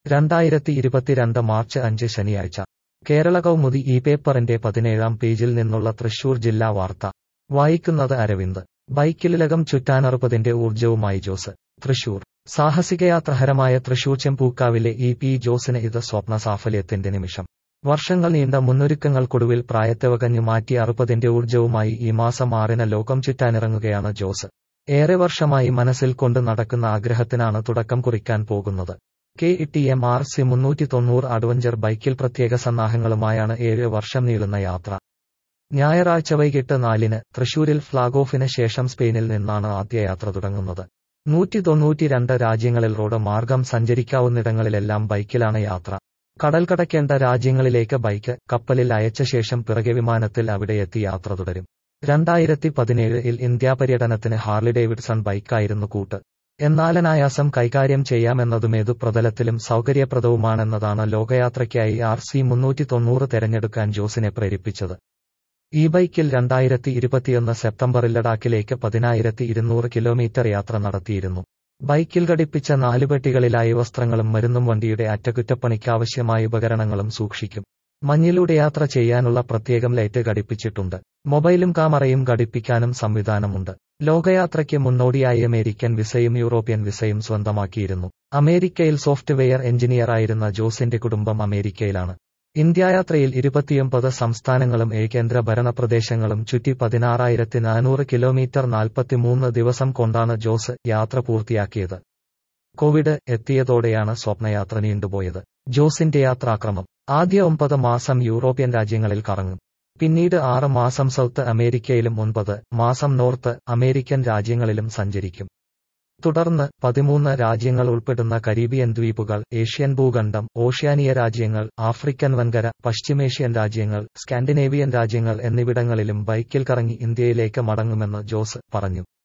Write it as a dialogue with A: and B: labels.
A: രണ്ടായിരത്തി ഇരുപത്തിരണ്ട് മാർച്ച് അഞ്ച് ശനിയാഴ്ച കേരള കൗമുദി ഈ പേപ്പറിന്റെ പതിനേഴാം പേജിൽ നിന്നുള്ള തൃശൂർ ജില്ലാ വാർത്ത വായിക്കുന്നത് അരവിന്ദ് ബൈക്കിലിലകം ചുറ്റാനറുപതിന്റെ ഊർജവുമായി ജോസ് തൃശൂർ സാഹസികയാത്രഹരമായ തൃശൂർ ചെമ്പൂക്കാവിലെ ഇ പി ജോസിന് ഇത് സ്വപ്ന സാഫല്യത്തിന്റെ നിമിഷം വർഷങ്ങൾ നീണ്ട മുന്നൊരുക്കങ്ങൾക്കൊടുവിൽ പ്രായത്തെ മാറ്റി അറുപതിന്റെ ഊർജവുമായി ഈ മാസം ആറിന് ലോകം ചുറ്റാനിറങ്ങുകയാണ് ജോസ് ഏറെ വർഷമായി മനസ്സിൽ കൊണ്ട് നടക്കുന്ന ആഗ്രഹത്തിനാണ് തുടക്കം കുറിക്കാൻ പോകുന്നത് K T M R C മുന്നൂറ്റി തൊണ്ണൂറ് അഡ്വഞ്ചർ ബൈക്കിൽ പ്രത്യേക സന്നാഹങ്ങളുമായാണ് ഏഴ് വർഷം നീളുന്ന യാത്ര ഞായറാഴ്ച വൈകിട്ട് നാലിന് തൃശൂരിൽ ഫ്ളാഗ് ഓഫിന് ശേഷം സ്പെയിനിൽ നിന്നാണ് ആദ്യ യാത്ര തുടങ്ങുന്നത് നൂറ്റി തൊണ്ണൂറ്റിരണ്ട് രാജ്യങ്ങളിൽ റോഡ് മാർഗം സഞ്ചരിക്കാവുന്നിടങ്ങളിലെല്ലാം ബൈക്കിലാണ് യാത്ര കടൽ കടക്കേണ്ട രാജ്യങ്ങളിലേക്ക് ബൈക്ക് കപ്പലിൽ അയച്ച ശേഷം പിറകെ വിമാനത്തിൽ അവിടെ എത്തി യാത്ര തുടരും രണ്ടായിരത്തി പതിനേഴിൽ ഇന്ത്യാ പര്യടനത്തിന് ഹാർലി ഡേവിഡ്സൺ ബൈക്കായിരുന്നു കൂട്ട് എന്നാലനായാസം കൈകാര്യം ചെയ്യാമെന്നതുമേതു പ്രതലത്തിലും സൗകര്യപ്രദവുമാണെന്നതാണ് ലോകയാത്രയ്ക്കായി ആർ സി മുന്നൂറ്റി തൊണ്ണൂറ് തെരഞ്ഞെടുക്കാൻ ജോസിനെ പ്രേരിപ്പിച്ചത് ഈ ബൈക്കിൽ രണ്ടായിരത്തി ഇരുപത്തിയൊന്ന് സെപ്റ്റംബറിൽ ലഡാക്കിലേക്ക് പതിനായിരത്തി ഇരുന്നൂറ് കിലോമീറ്റർ യാത്ര നടത്തിയിരുന്നു ബൈക്കിൽ ഘടിപ്പിച്ച നാല് പെട്ടികളിലായി വസ്ത്രങ്ങളും മരുന്നും വണ്ടിയുടെ അറ്റകുറ്റപ്പണിക്കാവശ്യമായ ഉപകരണങ്ങളും സൂക്ഷിക്കും മഞ്ഞിലൂടെ യാത്ര ചെയ്യാനുള്ള പ്രത്യേകം ലൈറ്റ് ഘടിപ്പിച്ചിട്ടുണ്ട് മൊബൈലും കാമറയും ഘടിപ്പിക്കാനും സംവിധാനമുണ്ട് ലോകയാത്രയ്ക്ക് മുന്നോടിയായി അമേരിക്കൻ വിസയും യൂറോപ്യൻ വിസയും സ്വന്തമാക്കിയിരുന്നു അമേരിക്കയിൽ സോഫ്റ്റ്വെയർ എഞ്ചിനീയറായിരുന്ന ജോസിന്റെ കുടുംബം അമേരിക്കയിലാണ് ഇന്ത്യായാത്രയിൽ ഇരുപത്തിയൊമ്പത് സംസ്ഥാനങ്ങളും ഏഴ് കേന്ദ്ര ഭരണ പ്രദേശങ്ങളും ചുറ്റി പതിനാറായിരത്തി നാനൂറ് കിലോമീറ്റർ നാൽപ്പത്തിമൂന്ന് ദിവസം കൊണ്ടാണ് ജോസ് യാത്ര പൂർത്തിയാക്കിയത് കോവിഡ് എത്തിയതോടെയാണ് സ്വപ്നയാത്ര നീണ്ടുപോയത് ജോസിന്റെ യാത്രാക്രമം ആദ്യ ഒമ്പത് മാസം യൂറോപ്യൻ രാജ്യങ്ങളിൽ കറങ്ങും പിന്നീട് ആറ് മാസം സൗത്ത് അമേരിക്കയിലും ഒൻപത് മാസം നോർത്ത് അമേരിക്കൻ രാജ്യങ്ങളിലും സഞ്ചരിക്കും തുടർന്ന് പതിമൂന്ന് രാജ്യങ്ങൾ ഉൾപ്പെടുന്ന കരീബിയൻ ദ്വീപുകൾ ഏഷ്യൻ ഭൂഖണ്ഡം ഓഷ്യാനിയ രാജ്യങ്ങൾ ആഫ്രിക്കൻ വൻകര പശ്ചിമേഷ്യൻ രാജ്യങ്ങൾ സ്കാൻഡിനേവിയൻ രാജ്യങ്ങൾ എന്നിവിടങ്ങളിലും ബൈക്കിൽ കറങ്ങി ഇന്ത്യയിലേക്ക് മടങ്ങുമെന്ന് ജോസ് പറഞ്ഞു